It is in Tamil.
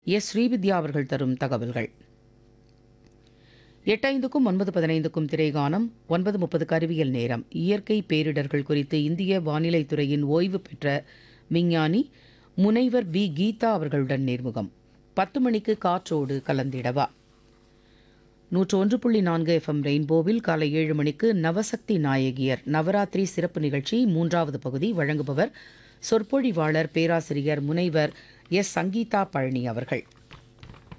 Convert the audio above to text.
எஸ் ஸ்ரீவித்யா அவர்கள் தரும் தகவல்கள் எட்டைந்துக்கும் ஒன்பது பதினைந்துக்கும் திரைகானம் ஒன்பது முப்பதுக்கு அறிவியல் நேரம் இயற்கை பேரிடர்கள் குறித்து இந்திய வானிலை துறையின் ஓய்வு பெற்ற விஞ்ஞானி முனைவர் வி கீதா அவர்களுடன் நேர்முகம் பத்து மணிக்கு காற்றோடு கலந்திடவா நூற்று ஒன்று புள்ளி நான்கு எஃப்எம் ரெயின்போவில் காலை ஏழு மணிக்கு நவசக்தி நாயகியர் நவராத்திரி சிறப்பு நிகழ்ச்சி மூன்றாவது பகுதி வழங்குபவர் சொற்பொழிவாளர் பேராசிரியர் முனைவர் எஸ் சங்கீதா பழனி அவர்கள்